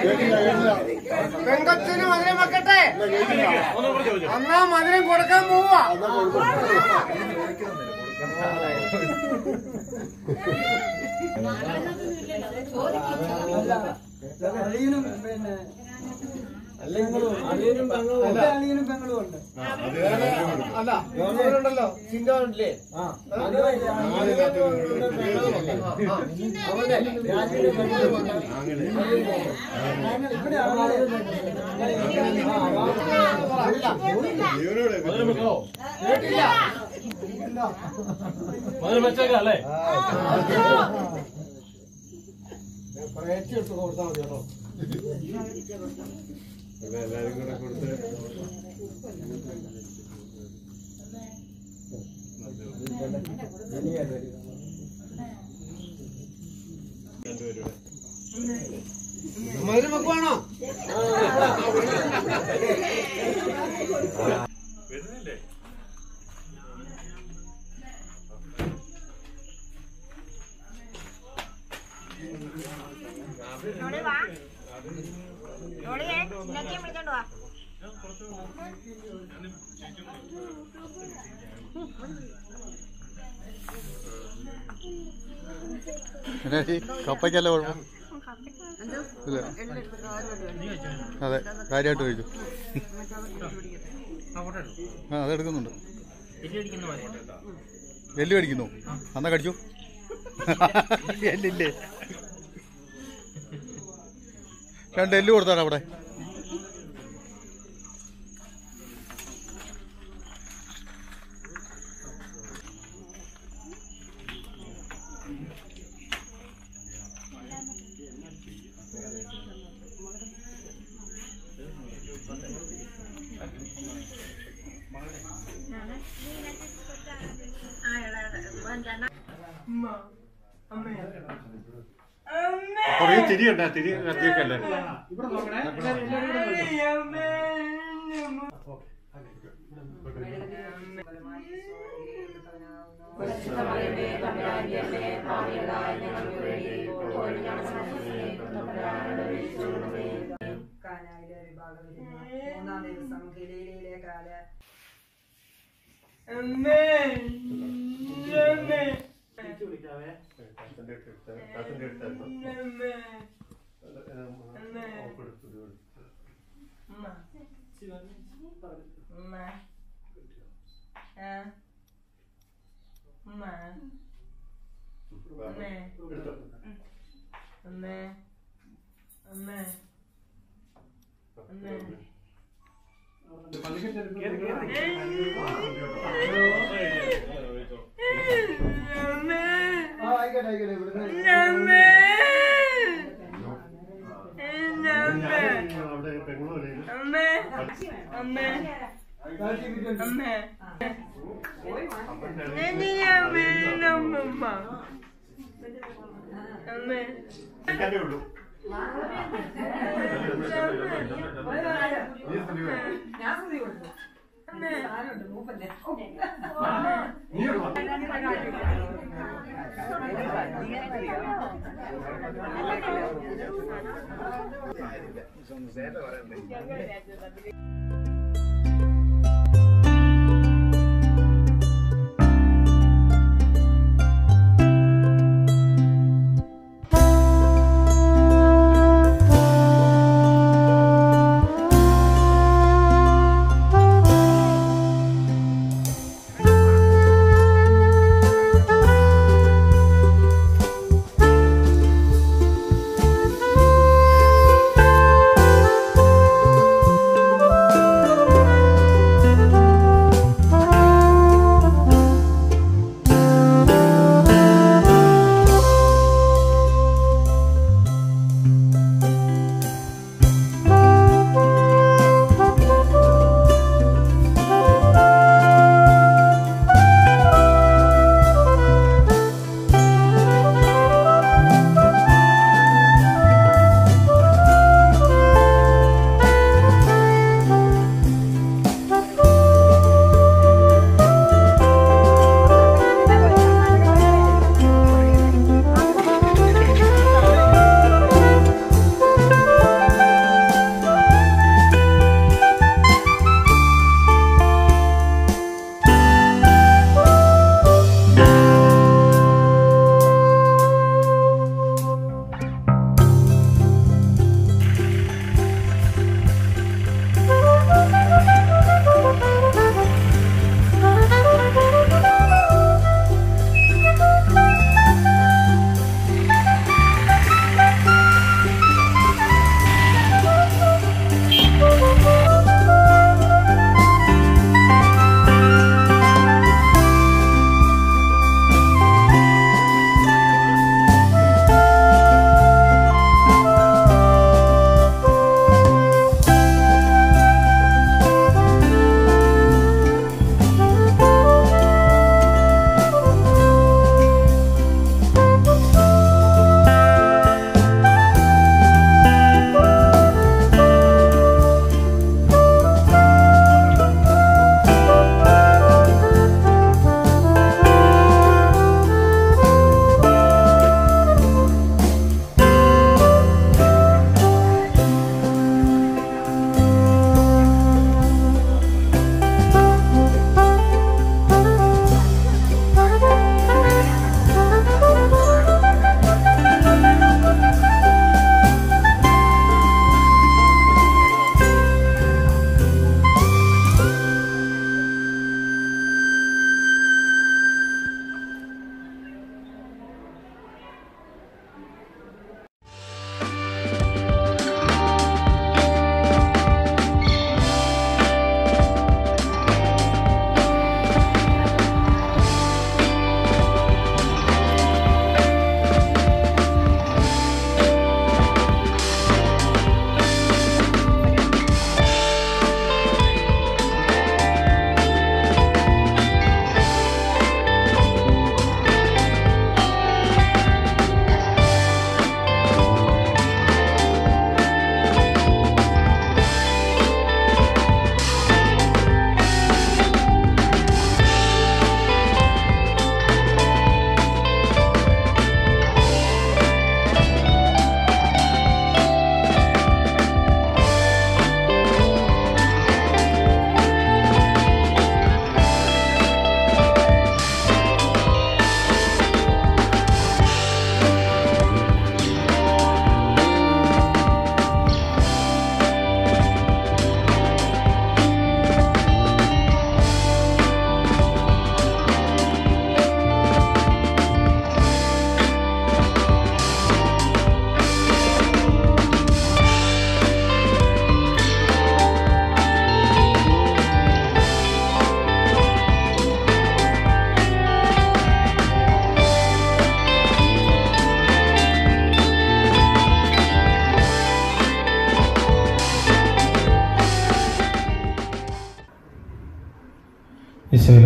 പെങ്കൊച്ചിന് മധുരം വെക്കട്ടെ അന്നാ മധുരം കൊടുക്കാൻ പോവാ അളിയനും പിന്നെ അളിയനും പെങ്ങളും അളിയനും പെങ്ങളും ഉണ്ട് അല്ല ഉണ്ടല്ലോ ചിന്തല്ലേ ഇവിടെ ആളുകൾ മധുരം വെച്ചേക്കാം അല്ലേ എടുത്ത് കൊടുത്താൽ മതി കേട്ടോ എല്ലാരും കൂടെ കൊടുത്ത് രണ്ടുപേരുടെ മധുരം വെക്കുവാണോ വരുന്നില്ലേ നോളി വാ നോളിയെ ഇന്നൊക്കെ വിളിച്ചോണ്ട് വാ കപ്പയ്ക്കല്ല കുഴപ്പം ഇല്ല അതെ കാര്യമായിട്ട് കഴിച്ചു ആ അതെടുക്കുന്നുണ്ട് എല്ല് കടിക്കുന്നു അന്നാ കടിച്ചു എല്ലില്ലേ രണ്ട് എല്ല് കൊടുത്താണ് അവിടെ കുറേ തിരിയുണ്ട തിരി കത്തിയൊക്കെയല്ലേ കാനായിലെ വിഭാഗം മൂന്നാം ദിവസം ഗലീലയിലെ കാല കത്തിന്റെ അടുത്ത് കത്തിന്റെ അടുത്തായിരുന്നു കൊടുത്തു എടുത്തോ ആ ആയിക്കോട്ടെ ആയിക്കോട്ടെ ഇവിടുന്ന് അവിടെ പെങ്ങളൂല്ലേ കാശി കിട്ടും ഇരിക്കാനേ ഉള്ളൂ ഞാൻ സ്തുതി കൊടുത്തു സാധനമുണ്ട് മൂപ്പല്ലേ ആ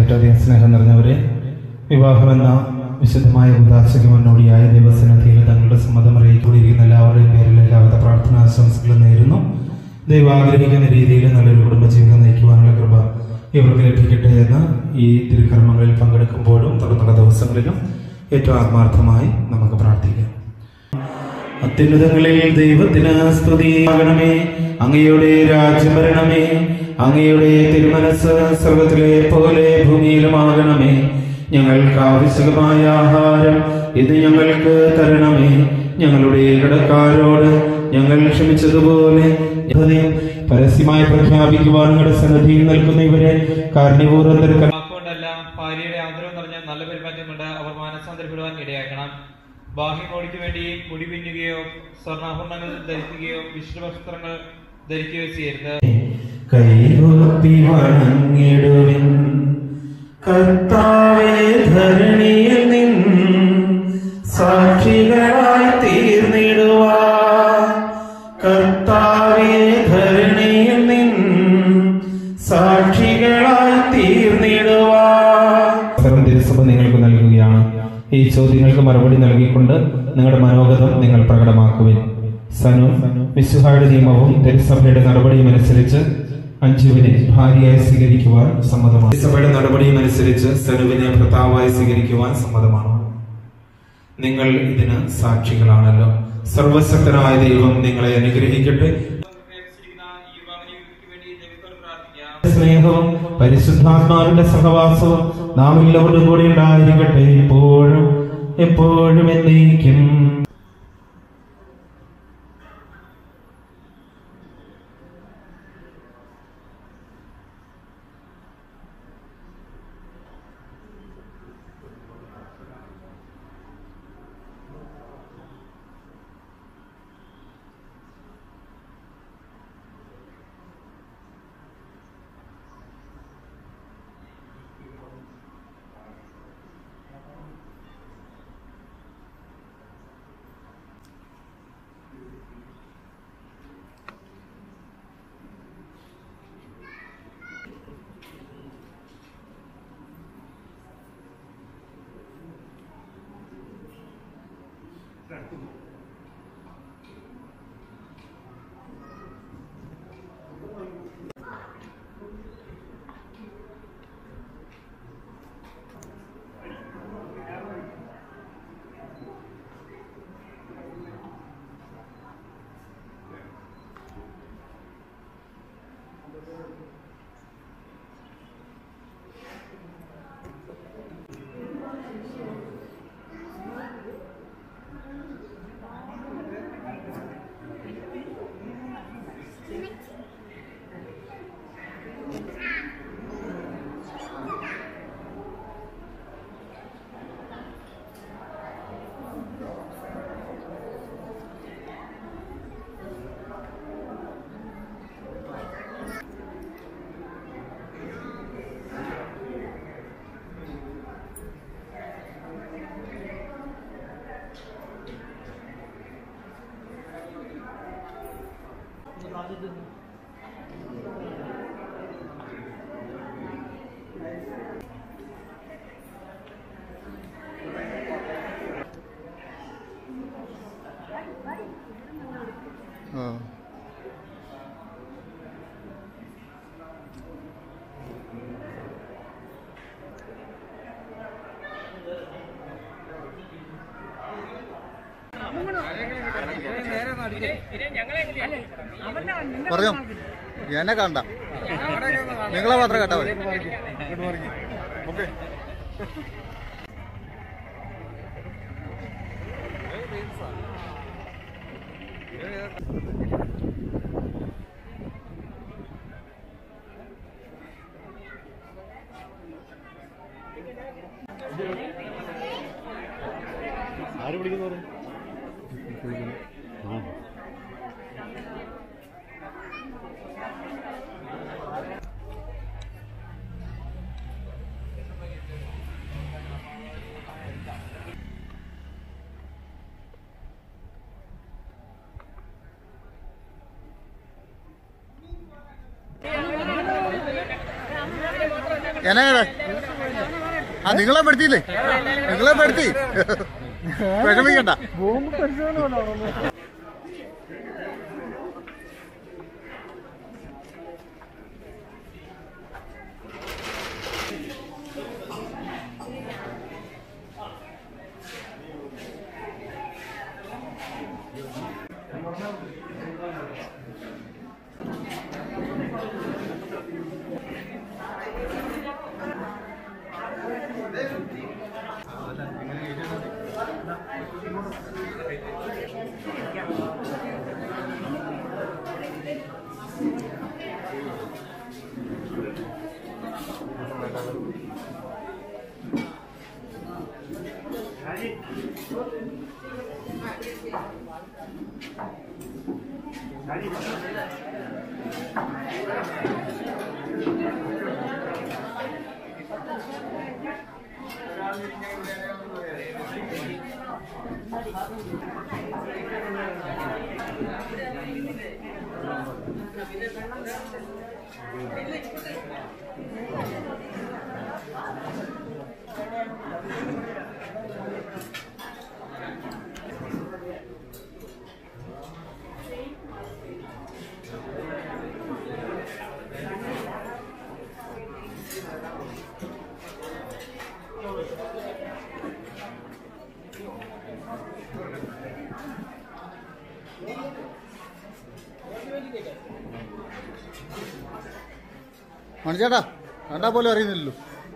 ഏറ്റവും സ്നേഹം നിറഞ്ഞവരെ വിവാഹമെന്ന വിശുദ്ധമായ ഉദാശയ്ക്ക് മുന്നോടിയായ ദൈവസന്നിധിയിൽ തങ്ങളുടെ സമ്മതം അറിയിച്ചുകൊണ്ടിരിക്കുന്ന എല്ലാവരുടെയും പേരിൽ എല്ലാവിധ പ്രാർത്ഥനാശംസകളും നേരുന്നു ദൈവം ആഗ്രഹിക്കുന്ന രീതിയിൽ നല്ലൊരു കുടുംബജീവിതം നയിക്കുവാനുള്ള കൃപ ഇവർക്ക് ലഭിക്കട്ടെ എന്ന് ഈ തിരുക്കർമ്മങ്ങളിൽ പങ്കെടുക്കുമ്പോഴും തുടർന്നുള്ള ദിവസങ്ങളിലും ഏറ്റവും ആത്മാർത്ഥമായി നമുക്ക് പ്രാർത്ഥിക്കാം അത്യുന്നതങ്ങളിൽ ദൈവത്തിന് സ്തുതിയാകണമേ അങ്ങയുടെ രാജ്യം വരണമേ അങ്ങയുടെ തിരുമനസ് സർവത്തിലെ പോലെ ഭൂമിയിലുമാകണമേ ഞങ്ങൾക്ക് ആവശ്യകമായ ആഹാരം ഇത് ഞങ്ങൾക്ക് തരണമേ ഞങ്ങളുടെ കടക്കാരോട് ഞങ്ങൾ ക്ഷമിച്ചതുപോലെ ഹൃദയം പരസ്യമായി പ്രഖ്യാപിക്കുവാൻ നിങ്ങളുടെ സന്നദ്ധിയിൽ നിൽക്കുന്ന ഇവരെ കാരണപൂർവ്വം തിരുക്ക വാക്കുകൊണ്ടല്ല ഭാര്യയുടെ ആദരവ് നിറഞ്ഞ നല്ല പെരുമാറ്റം കൊണ്ട് അവർ മാനസാന്തരപ്പെടുവാൻ ഇടയാക്കണം ബാഹ്യമോടിക്ക് വേണ്ടി മുടി പിന്നുകയോ സ്വർണ്ണാഭരണങ്ങൾ ധരിക്കുകയോ വിഷ്ണുവസ്ത്രങ്ങൾ ധരിക്കുകയോ ചെയ്യരുത് കൈകൂപ്പി വണങ്ങിടുവിൻ കർത്താവേ ധരണിയിൽ നിൻ സാക്ഷികളായി തീർന്നിടുവാ കർത്താവേ ധരണിയിൽ നിൻ സാക്ഷികളായി തീർന്നിടുവാ തിരുസഭ നിങ്ങൾക്ക് നൽകുകയാണ് ഈ ചോദ്യങ്ങൾക്ക് മറുപടി നൽകിക്കൊണ്ട് നിങ്ങളുടെ മനോഗതം നിങ്ങൾ പ്രകടമാക്കുവിൻ സനു വിശുഹായുടെ നിയമവും തിരുസഭയുടെ നടപടിയും അനുസരിച്ച് അഞ്ജുവിനെ ഭാര്യയായി സ്വീകരിക്കുവാൻ സമ്മതമാണ് തിരുസഭയുടെ നടപടിയും അനുസരിച്ച് സനുവിനെ ഭർത്താവായി സ്വീകരിക്കുവാൻ സമ്മതമാണ് നിങ്ങൾ ഇതിന് സാക്ഷികളാണല്ലോ സർവശക്തനായ ദൈവം നിങ്ങളെ അനുഗ്രഹിക്കട്ടെ സ്നേഹവും പരിശുദ്ധാത്മാവിന്റെ സഹവാസവും നാം എല്ലാവരുടെ കൂടെ ഉണ്ടായിരിക്കട്ടെ എപ്പോഴും എപ്പോഴും എന്നേക്കും ആ പറഞ്ഞോ എന്നെ കണ്ട നിങ്ങളെ മാത്രം കേട്ടാ മതി ഓക്കെ ആര് വിളിക്കുന്നു എന്നെ ആ നിങ്ങളെ പെടുത്തിയില്ലേ നിങ്ങളെ പെടുത്തി വിഷമിക്കണ്ട മണിച്ചേട്ടാ കണ്ടാ പോലും അറിയുന്നില്ലല്ലോ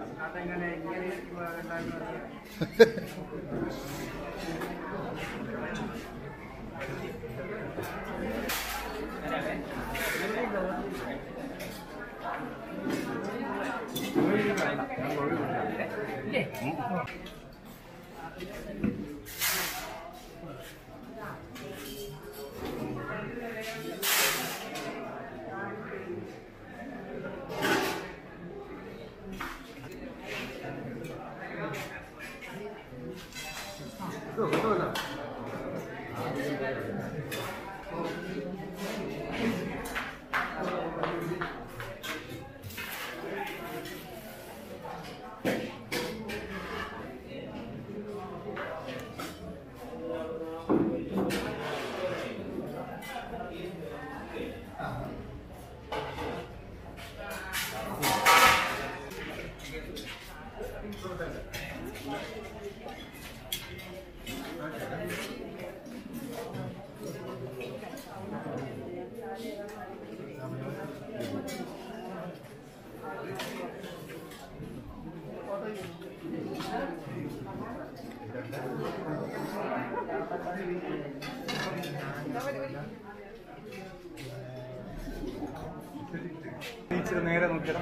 ഇച്ചിരി നേരെ നോക്കിയതാ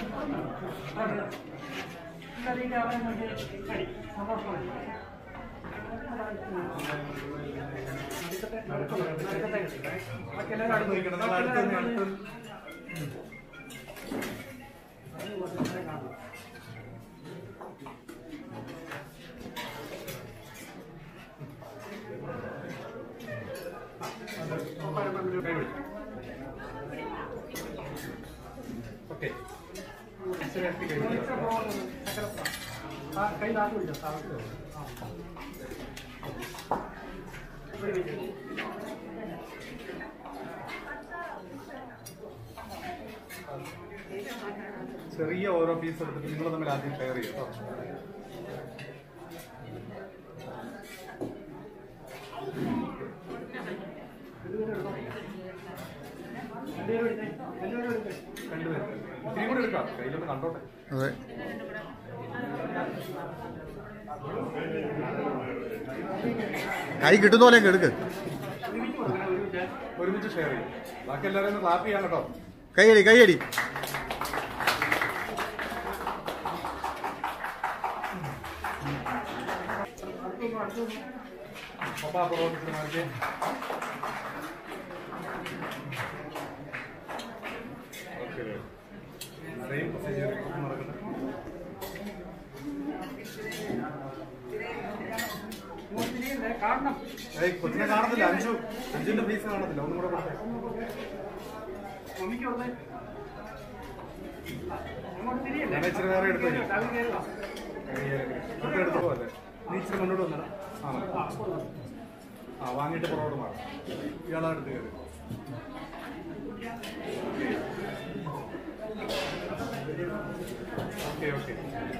ഓക്കെ ചെറിയ ഓരോ പീസ് എടുത്തിട്ട് നിങ്ങൾ തമ്മിൽ ആദ്യം ഷെയർ ചെയ്യും കേട്ടോ രണ്ടുപേരും ഇത്തിരി കൂടെ എടുക്കാം കയ്യിലൊന്ന് കണ്ടോട്ടെ അതെ കൈ കിട്ടുന്ന പോലെ എടുക്ക് ഒരുമിച്ച് ഷെയർ ചെയ്യും ബാക്കി എല്ലാവരും ഒന്ന് ക്ലാപ്പ് ചെയ്യാം കേട്ടോ കൈയടി കൈയടി പപ്പാ പുറകോട്ട് മാറിക്കേ ഓക്കെ സെയിം പ്രൊസീജിയർ നടക്കട്ടെ ഏയ് കൊച്ചിനെ കാണത്തില്ല അഞ്ചു അഞ്ചിന്റെ പീസ് കാണത്തില്ല ഒന്നും കൂടെ കൊടുത്തേ ഞാൻ ഇച്ചിരി നേരം എടുത്തു നമുക്ക് എടുത്ത് പോലെ നീ ഇച്ചിരി മുന്നോട്ട് വന്നടാ ആ മതി. ആ വാങ്ങിയിട്ട് പുറകോട്ട് മാറാം ഇയാളെ അടുത്ത് കയറി ഓക്കെ ഓക്കെ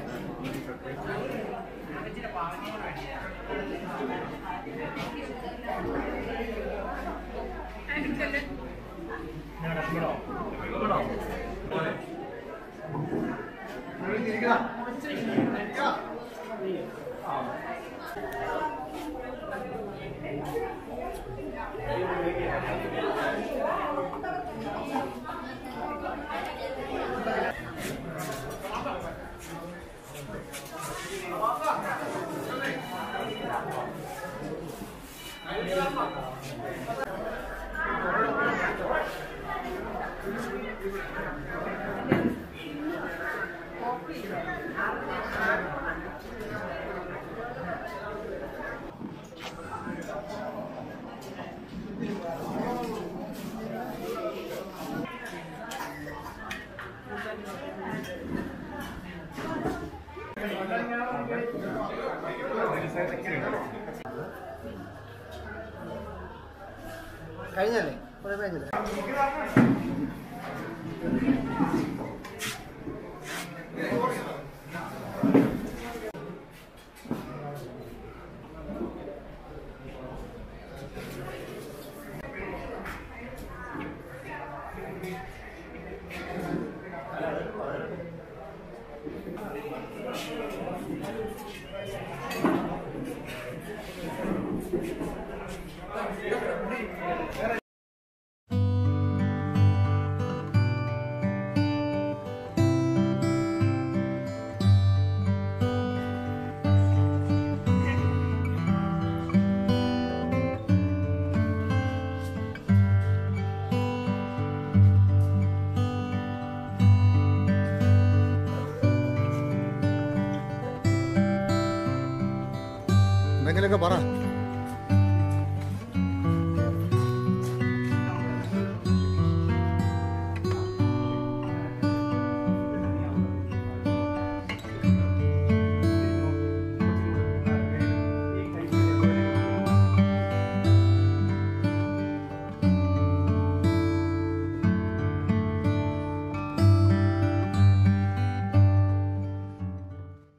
കഴിഞ്ഞല്ലേ കുറെ കഴിഞ്ഞല്ലേ എന്തെങ്കിലുമൊക്കെ പറ